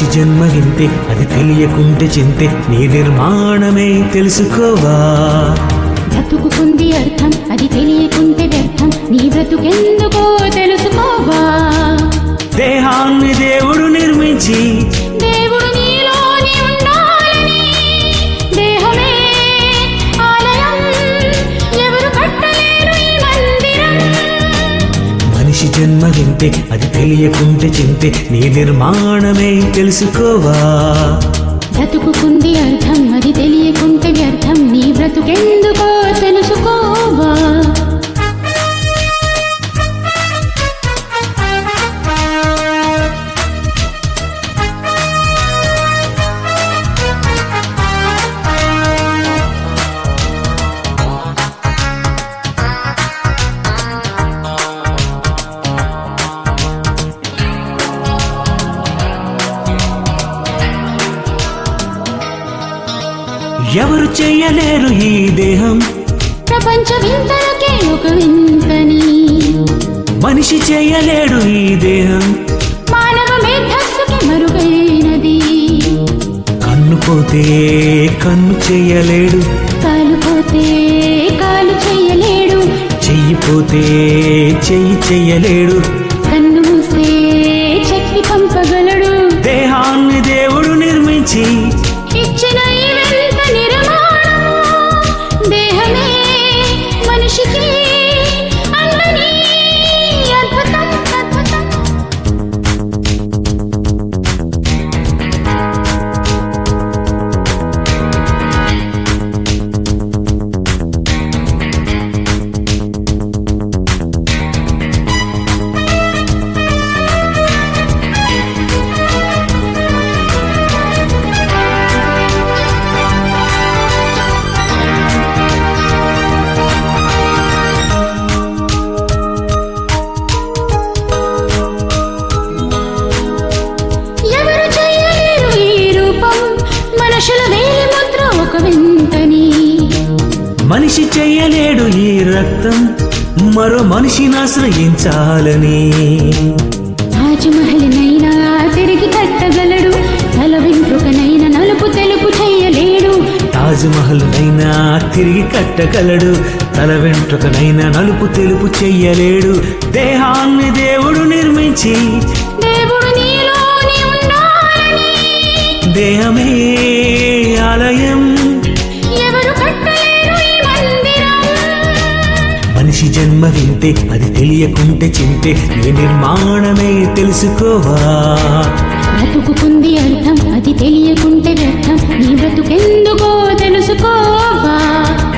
మనిషి జన్మ ఇంతే అది తెలియకుంటే చింతే నీ నిర్మాణమే తెలుసుకోవా బ్రతుకుకుంది అర్థం అది తెలియకుంటే వ్యర్థం నీ బ్రతుకెందుకో తెలుసుకోవా దేహాన్ని దేవుడు నిర్మించి దేవుడు నీలోని ఉండాలని దేహమే ఆలయం ఎవరు కట్టలేరు ఈ మందిరం మనిషి జన్మ ఇంతే అది తెలియకుంటే చింతే నీ నిర్మాణమే తెలుసుకోవా బ్రతుకుకుంది అర్థం అది తెలియకుంటే వ్యర్థం నీ బ్రతుకెందుకో తెలుసుకోవా ఎవరు చెయ్యలేరు ఈ దేహం ప్రపంచ వింతలకే ఒక వింతని మనిషి చెయ్యలేడు ఈ దేహం మానవ మేధస్సుకి మరుగైనది కన్ను పోతే కన్ను చెయ్యలేడు కాలు పోతే కాలు చెయ్యలేడు చెయ్యి పోతే చెయ్యి చెయ్యలేడు కన్ను మూస్తే చెప్పి పంపగలడు దేహాన్ని దేవుడు నిర్మించి ఇచ్చిన ఈ వింత నిర్మాణం దేహమే మనిషికి అందని అద్భుతం అద్భుతం ఎవరు చేయలేరు ఈ రూపం మనుషుల వేలి ముద్ర ఒక వింతని మనిషి చెయ్యలేడు ఈ రక్తం మరో మనిషిని ఆశ్రయించాలని తాజ్ మహల్ నైనా తిరిగి కట్టగలడు తల వెంట్రుకనైనా నలుపు తెలుపు చేయలేడు తాజ్ మహల్ నైనా తిరిగి కట్టగలడు తల వెంట్రుకనైనా నలుపు తెలుపు చెయ్యలేడు దేహాన్ని దేవుడు నిర్మించి దేవుడు నీలోని ఉండాలని దేహమే ఆలయం ఎవరు కట్టలేరు ఈ మందిరం మనిషి జన్మ వింటే అది తెలియకుంటే చింతే నీ నిర్మాణమే తెలుసుకోవా బ్రతుకుకుంది అర్థం అది తెలియకుంటే వ్యర్థం నీ బ్రతుకెందుకో తెలుసుకోవా